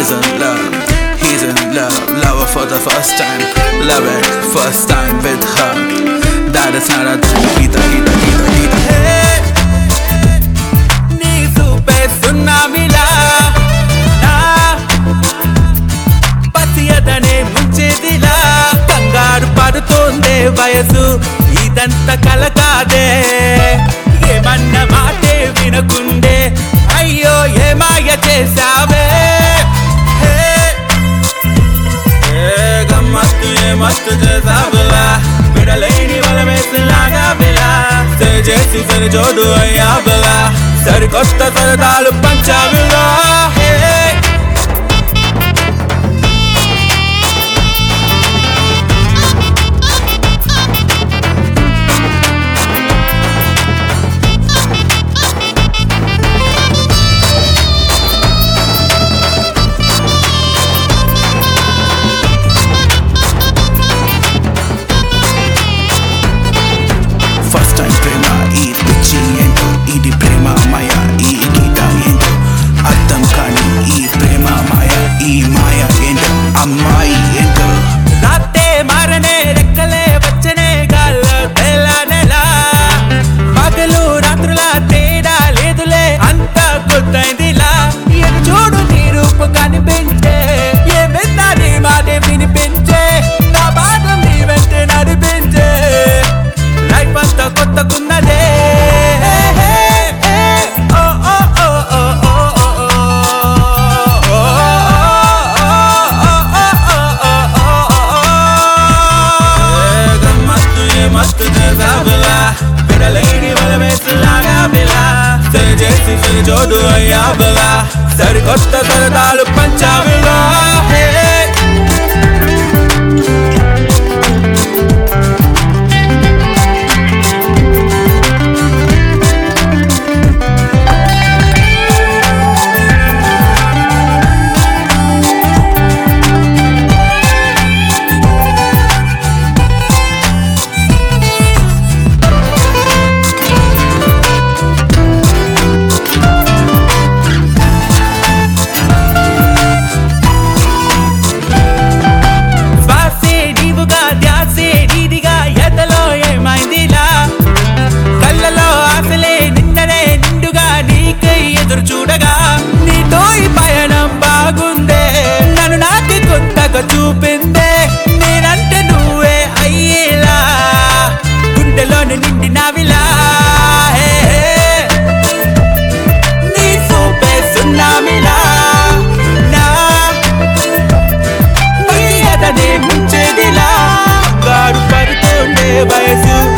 She's in love, he's in love. Love her for the first time. Love it, first time with her. That is not a thing. Gita, Gita, Gita, Gita. Hey, నీ చూపే సున్నామిలా నా పసియదనే ముంచేదిలా కంగారు పడుతోందే వయసు ఇదంత కల కాదే ఏమన్న మాటే వినకుండే అయ్యో ఏ మాయ చేసావే హే, ఏ గమ్మత్తు ఏ మత్తు చేసావులా విడలేని వల వేసిలాగా బిలా సరి చేసి సరి చోడు అయ్యా బిలా సరికొత్త సరదాలు పంచావిలా హే ఫస్ట్ టైం ప్రేమ ఈ పిచ్చి ఏంటో ఇది ప్రేమ మాయ ఈ గీత ఏంటో అర్థం కాని ఈ ప్రేమ మాయ ఈ మాయ ఏంటో అమ్మాయి ఏంటో రాతే మారనే రెక్కలే వచ్చనే గాల్లో తెల్లనెలా పగలు రాత్రుల తేడా లేదులే అంత కొత్తైందిలా ఎటు చూడు నీ రూపు కనిపించే ఏమిన్నా నీ మాట వినిపించే నా బాధ నీ వెంట నడిపించే లైఫ్ అంతా కొత్తకున్నదే ఓ ఓ ఓ ఓ ఓ ఓ గమ్మత్తు ఏ మత్తు చేసావులా విడలేని వల వేసిలాగా బిలా సరి చేసి సరి చోటు అయ్యా బిలా సరికొత్త సరదాలు పంచావిలా హే శ్వాసే నీవుగా ధ్యాసే నీదిగా ఎదలో ఏమైందిలా కళ్ళలో ఆశలే నిన్ననే నిండుగా నీకై ఎదురు చూడగా నీతో ఈ పయనం బాగుందే నన్ను నాకు కొత్తగా చూపిందే నేనంటే నువ్వే అయ్యేలా గుండెలోని నిండినవిలా హే, హే. నీ చూపే సున్నామిలా నా అదనే ముంచేదిలా గారు పడుతుండే వయసు